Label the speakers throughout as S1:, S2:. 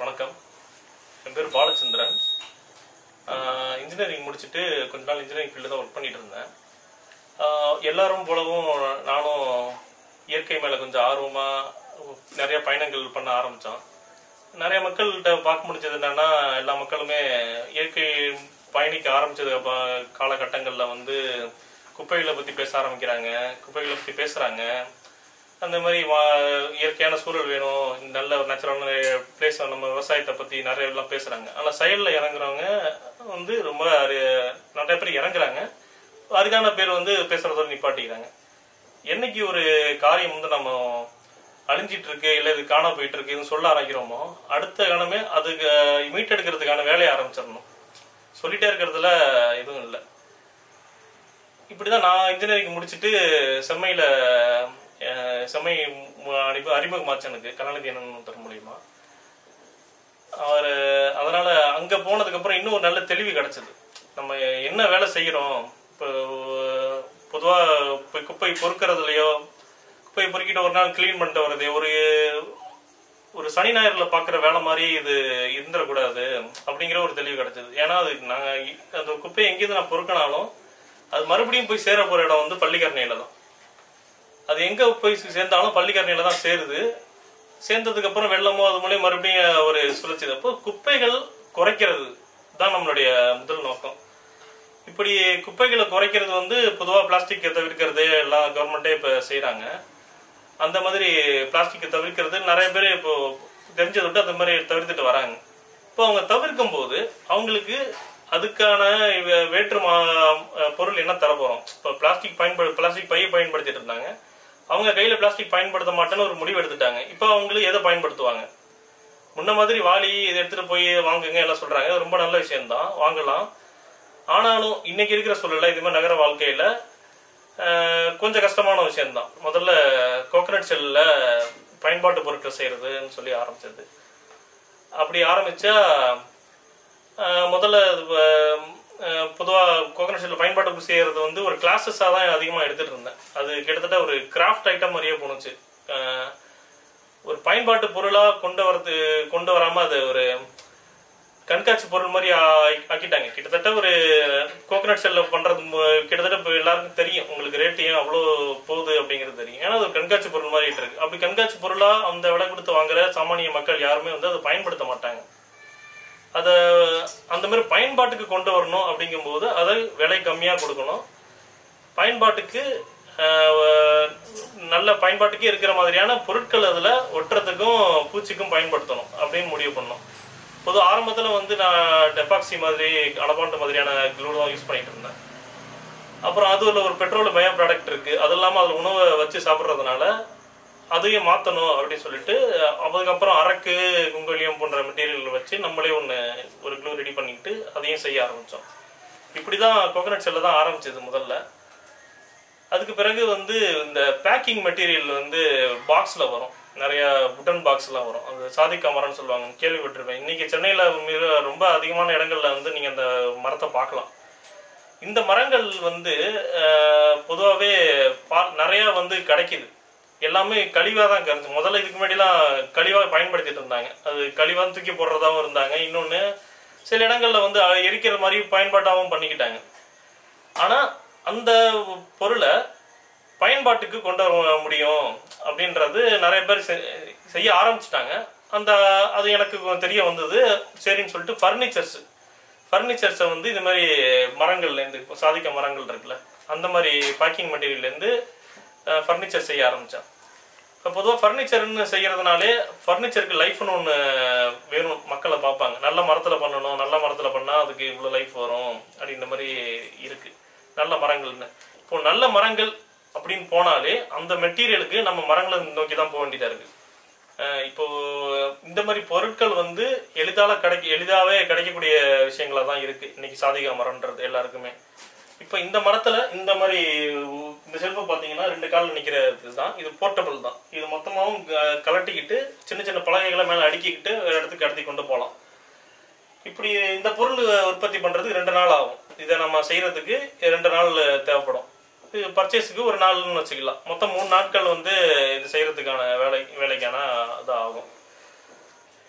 S1: வணக்கம் என் பேர் பாலச்சந்திரன் இன்ஜினியரிங் முடிச்சுட்டு கொஞ்ச நாள் இன்ஜினியரிங் ஃபீல்டு தான் ஒர்க் பண்ணிட்டு இருந்தேன் ஆஹ் எல்லாரும் போலவும் நானும் இயற்கை மேலே கொஞ்சம் ஆர்வமாக நிறைய பயணங்கள் பண்ண ஆரம்பித்தோம் நிறைய மக்கள்கிட்ட பார்க்க முடிஞ்சது என்னன்னா எல்லா மக்களுமே இயற்கை பயணிக்க ஆரம்பிச்சது அப்ப காலகட்டங்களில் வந்து குப்பைகளை பற்றி பேச ஆரம்பிக்கிறாங்க குப்பைகளை பற்றி பேசுகிறாங்க அந்த மாதிரி வா- இயற்கையான சூழல் வேணும் இந்த நல்ல ஒரு நேச்சுரலான பிளேஸ் நம்ம விவசாயத்தை பற்றி நிறைய எல்லாம் பேசுகிறாங்க ஆனால் செயலில் இறங்குறவங்க வந்து ரொம்ப அரு- நிறைய பேர் இறங்குறாங்க அதுக்கான பேர் வந்து பேசுறதோட நிப்பாட்டிக்கிறாங்க என்னைக்கு ஒரு காரியம் வந்து நம்ம அழிஞ்சிட்டு இருக்கு இல்ல இது காண போயிட்டு இருக்குன்னு சொல்ல ஆரம்பிக்கிறோமோ அடுத்த கணமே அதுக்கு மீட்டெடுக்கிறதுக்கான வேலையை ஆரம்பிச்சிடணும் சொல்லிட்டே இருக்கிறதுல எதுவும் இல்லை இப்படிதான் நான் இன்ஜினியரிங் முடிச்சுட்டு செம்மையில அஹ், செம்மை மு- அறிவு அறிமுகமாச்சு எனக்கு கலாநிதி அண்ணன் ஒருத்தர் மூலியமா அவர் அதனால அங்க போனதுக்கு அப்புறம் இன்னும் ஒரு நல்ல தெளிவு கிடைச்சது நம்ம என்ன வேலை செய்யறோம் இப்போ பொதுவா இப்போ குப்பை பொறுக்கிறதுலையோ குப்பையை பொறுக்கிட்டு ஒரு நாள் க்ளீன் பண்ணிட்டு வர்றது ஒரு ஒரு சனி ஞாயிறுல பாக்குற வேலை மாதிரி இது இருந்துடக்கூடாது அப்படிங்கிற ஒரு தெளிவு கிடைச்சது ஏன்னா அது நாங்க இ- அந்த குப்பையை எங்கேயிருந்து நான் பொறுக்கினாலும் அது மறுபடியும் போய் சேர போற இடம் வந்து பள்ளிக்கரணையில தான் அது எங்க போய் சேர்ந்தாலும் பள்ளிக்கரணையில தான் சேருது சேர்ந்ததுக்கு அப்புறம் வெள்ளமோ அது மூலியம் மறுபடியும் ஒரு சுழற்சி அப்போ குப்பைகள் குறைக்கிறது தான் நம்மளுடைய முதல் நோக்கம் இப்படி குப்பைகளை குறைக்கிறது வந்து பொதுவாக பிளாஸ்டிக்கை தவிர்க்கிறது எல்லாம் கவர்மெண்ட்டே இப்போ செய்கிறாங்க அந்த மாதிரி பிளாஸ்டிக்கை தவிர்க்கிறது நிறைய பேர் இப்போ தெரிஞ்சதை விட்டு அந்த மாதிரி தவிர்த்துட்டு வராங்க இப்போ அவங்க தவிர்க்கும் போது அவங்களுக்கு அதுக்கான வே- வேற்று மா- பொருள் என்ன தர போறோம் இப்போ பிளாஸ்டிக் பயன்படு பிளாஸ்டிக் பையை பயன்படுத்திட்டு இருந்தாங்க அவங்க கையில பிளாஸ்டிக் பயன்படுத்த மாட்டேன்னு ஒரு முடிவு எடுத்துட்டாங்க இப்போ அவங்களுக்கு எதை பயன்படுத்துவாங்க முன்ன மாதிரி வாளி இதை எடுத்துட்டு போய் வாங்குங்க எல்லாம் சொல்றாங்க அது ரொம்ப நல்ல விஷயம்தான் வாங்கலாம் ஆனாலும் இன்னைக்கு இருக்கிற சூழல்ல இது மாதிரி நகர வாழ்க்கையில அஹ், கொஞ்சம் கஷ்டமான விஷயம்தான் முதல்ல கோகனட் செல்ல பயன்பாட்டு பொருட்கள் செய்யறதுன்னு சொல்லி ஆரம்பிச்சது அப்படி ஆரம்பிச்சா அஹ், முதல்ல பொதுவாக கோகனட் செல்ல பயன்பாட்டு செய்யறது வந்து ஒரு கிளாஸஸாக தான் அதிகமாக எடுத்துட்டு இருந்தேன் அது கிட்டத்தட்ட ஒரு கிராஃப்ட் ஐட்டம் மாதிரியே போணுச்சு அஹ், ஒரு பயன்பாட்டு பொருளா கொண்டு வரது கொண்டு வராம அது ஒரு கண்காட்சி பொருள் மாதிரி ஆ- ஆக்கிட்டாங்க கிட்டத்தட்ட ஒரு கோகனட் செல்ல பண்றது மு- கிட்டத்தட்ட இப்போ எல்லாருக்கும் தெரியும் உங்களுக்கு ரேட்டு ஏன் அவ்வளோ போகுது அப்படிங்கிறது தெரியும் ஏன்னா அது ஒரு கண்காட்சி பொருள் மாதிரி இருக்கு அப்படி கண்காட்சி பொருளா அந்த விலை கொடுத்து வாங்குற சாமானிய மக்கள் யாருமே வந்து அதை பயன்படுத்த மாட்டாங்க அதை அந்த மாதிரி பயன்பாட்டுக்கு கொண்டு வரணும் அப்படிங்கும்போது அதை விலை கம்மியாக கொடுக்கணும் பயன்பாட்டுக்கு ஆஹ், நல்ல பயன்பாட்டுக்கே இருக்கிற மாதிரியான பொருட்கள் அதில் ஒட்டுறதுக்கும் பூச்சிக்கும் பயன்படுத்தணும் அப்படின்னு முடிவு பண்ணோம் பொது ஆரம்பத்தில் வந்து நான் டெபாக்சி மாதிரி அலபாண்டு மாதிரியான க்ளூ தான் யூஸ் பண்ணிட்டு இருந்தேன் அப்புறம் அதுல ஒரு பெட்ரோல் பயோ ப்ராடக்ட் இருக்கு அது இல்லாமல் அதில் உணவை வச்சு சாப்பிட்றதுனால அதையும் மாற்றணும் அப்படின்னு சொல்லிட்டு அதுக்கப்புறம் அரக்கு குங்கலியம் போன்ற மெட்டீரியல் வச்சு நம்மளே ஒன்று ஒரு க்ளூ ரெடி பண்ணிக்கிட்டு அதையும் செய்ய ஆரம்பித்தோம் இப்படி தான் கோகனட் செல்ல தான் ஆரம்பிச்சது முதல்ல அதுக்கு பிறகு வந்து இந்த பேக்கிங் மெட்டீரியல் வந்து பாக்ஸில் வரும் நிறைய புட்டன் பாக்ஸ்லாம் வரும் அது சாதிக்கா மரம்னு சொல்லுவாங்க கேள்விப்பட்டிருப்பேன் இன்னைக்கு சென்னையில் மிக ரொம்ப அதிகமான இடங்கள்ல வந்து நீங்கள் அந்த மரத்தை பார்க்கலாம் இந்த மரங்கள் வந்து பொதுவாகவே பா நிறையா வந்து கிடைக்குது எல்லாமே கழிவாக தான் கிடைச்சு முதல்ல இதுக்கு முன்னாடிலாம் கழிவாக பயன்படுத்திட்டு இருந்தாங்க அது கழிவாக தூக்கி போடுறதாவும் இருந்தாங்க இன்னொன்று சில இடங்கள்ல வந்து அஹ், எரிக்கிற மாதிரி பயன்பாட்டாகவும் பண்ணிக்கிட்டாங்க ஆனால் அந்த பொருளை பயன்பாட்டுக்கு கொண்டு வர முடியும் அப்படின்றது நிறைய பேர் செ- செய்ய ஆரம்பிச்சிட்டாங்க அந்த அது எனக்கு கொஞ்சம் தெரிய வந்தது சரின்னு சொல்லிட்டு ஃபர்னிச்சர்ஸ் ஃபர்னிச்சர்ஸை வந்து இது மாதிரி மரங்கள்லேருந்து இப்போ சாதிக்க மரங்கள் இருக்குல்ல அந்த மாதிரி பேக்கிங் மெட்டீரியல்லேருந்து ஃபர்னிச்சர் செய்ய ஆரம்பித்தேன் இப்போ பொதுவாக ஃபர்னிச்சர்னு செய்யறதுனாலே ஃபர்னிச்சருக்கு லைஃப்னு ஒன்று வேணும் மக்களை பார்ப்பாங்க நல்ல மரத்தில் பண்ணணும் நல்ல மரத்தில் பண்ணால் அதுக்கு இவ்வளோ லைஃப் வரும் அப்படின்ற மாதிரி இருக்குது நல்ல மரங்கள்னு இப்போ நல்ல மரங்கள் அப்படின்னு போனாலே அந்த மெட்டீரியலுக்கு நம்ம மரங்களை நோக்கி தான் போக வேண்டியதாக இருக்குது அஹ் இப்போ இந்த மாதிரி பொருட்கள் வந்து எளிதால கிடைக்க எளிதாவே கிடைக்கக்கூடிய விஷயங்களா தான் இருக்கு இன்னைக்கு சாதிகா மரம்ன்றது எல்லாருக்குமே இப்போ இந்த மரத்துல இந்த மாதிரி உ- இந்த செல்ஃபை பார்த்தீங்கன்னா ரெண்டு காலில் நிக்கிற இதுதான் இது போர்ட்டபிள் தான் இது மொத்தமாகவும் க- கலட்டிக்கிட்டு சின்ன சின்ன பலகைகளை மேலே அடுக்கிக்கிட்டு ஒரு இடத்துக்கு கடத்தி கொண்டு போகலாம் இப்படி இந்த பொருள் உற்பத்தி பண்றதுக்கு ரெண்டு நாள் ஆகும் இதை நம்ம செய்யறதுக்கு ரெண்டு நாள் தேவைப்படும் இது பர்ச்சேஸுக்கு ஒரு நாள்னு வச்சுக்கலாம் மொத்தம் மூணு நாட்கள் வந்து இது செய்யறதுக்கான வேலை வேலைக்கான இது ஆகும்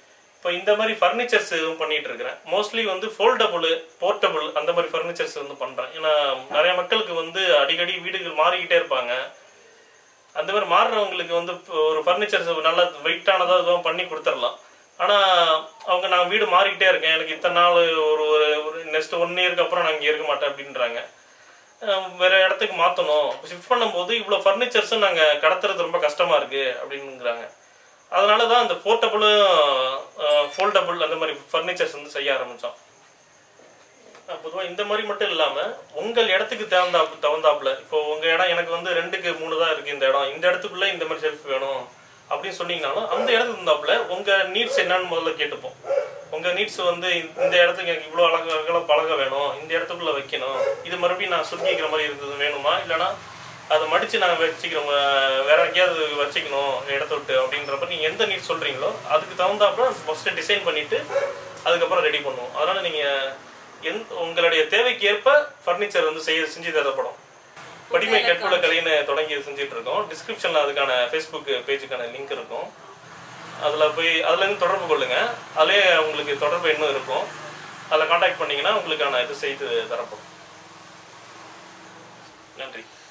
S1: இப்போ இந்த மாதிரி ஃபர்னிச்சர்ஸ் எதுவும் பண்ணிட்டு இருக்கிறேன் மோஸ்ட்லி வந்து ஃபோல்டபுள் போர்ட்டபுள் அந்த மாதிரி ஃபர்னிச்சர்ஸ் வந்து பண்றேன் ஏன்னா நிறைய மக்களுக்கு வந்து அடிக்கடி வீடுகள் மாறிக்கிட்டே இருப்பாங்க அந்த மாதிரி மாறுறவங்களுக்கு வந்து இப்போ ஒரு ஃபர்னிச்சர்ஸ் நல்லா வெயிட்டானதாக இதுவும் பண்ணி கொடுத்துடலாம் ஆனால் அவங்க நான் வீடு மாறிக்கிட்டே இருக்கேன் எனக்கு இத்தனை நாள் ஒரு ஒரு நெக்ஸ்ட் ஒன் இயருக்கு அப்புறம் நான் இங்கே இருக்க மாட்டேன் அப்படின்றாங்க அஹ் வேற இடத்துக்கு மாற்றணும் ஷிஃப்ட் பண்ணும்போது இவ்வளோ ஃபர்னிச்சர்ஸும் நாங்கள் கடத்துறது ரொம்ப கஷ்டமா இருக்கு அப்படின்னுங்கிறாங்க அதனால தான் அந்த போர்ட்டபுளும் ஃபோல்டபுள் அந்த மாதிரி ஃபர்னிச்சர்ஸ் வந்து செய்ய ஆரம்பித்தோம் பொதுவாக இந்த மாதிரி மட்டும் இல்லாமல் உங்கள் இடத்துக்கு தகுந்தாப்பு தகுந்தாப்புல இப்போ உங்கள் இடம் எனக்கு வந்து ரெண்டுக்கு மூணு தான் இருக்குது இந்த இடம் இந்த இடத்துக்குள்ளே இந்த மாதிரி ஷெல்ஃப் வேணும் அப்படின்னு சொன்னீங்கனாலும் அந்த இடத்துக்கு தகுந்தாப்புல உங்கள் நீட்ஸ் என்னன்னு முதல்ல கேட்டுப்போம் உங்கள் நீட்ஸ் வந்து இந்த- இந்த இடத்துக்கு எனக்கு இவ்வளோ அழகு அகலம் பழக வேணும் இந்த இடத்துக்குள்ளே வைக்கணும் இது மறுபடியும் நான் சுருக்கிக்கிற மாதிரி இருக்குது வேணுமா இல்லைனா அதை மடித்து நான் வச்சுக்கிறோம் வேற எங்கேயாவது வச்சுக்கணும் இடத்த விட்டு அப்படின்றப்ப நீங்கள் எந்த நீட் சொல்கிறீங்களோ அதுக்கு தகுந்தாப்புல ஃபஸ்ட்டு டிசைன் பண்ணிவிட்டு அதுக்கப்புறம் ரெடி பண்ணுவோம் அதனால் நீங்கள் எந் உங்களுடைய தேவைக்கு ஏற்ப ஃபர்னிச்சர் வந்து செய்ய செஞ்சு தரப்படும் படிமை கற்புல கலைன்னு தொடங்கி செஞ்சுட்டு இருக்கோம் டிஸ்கிரிப்ஷனில் அதுக்கான ஃபேஸ்புக் பேஜுக்கான லிங்க் இருக்கும் அதில் போய் அதுலேருந்து தொடர்பு கொள்ளுங்க அதிலே உங்களுக்கு தொடர்பு இன்னும் இருக்கும் அதில் காண்டாக்ட் பண்ணீங்கன்னா உங்களுக்கான இது செய்து தரப்படும் நன்றி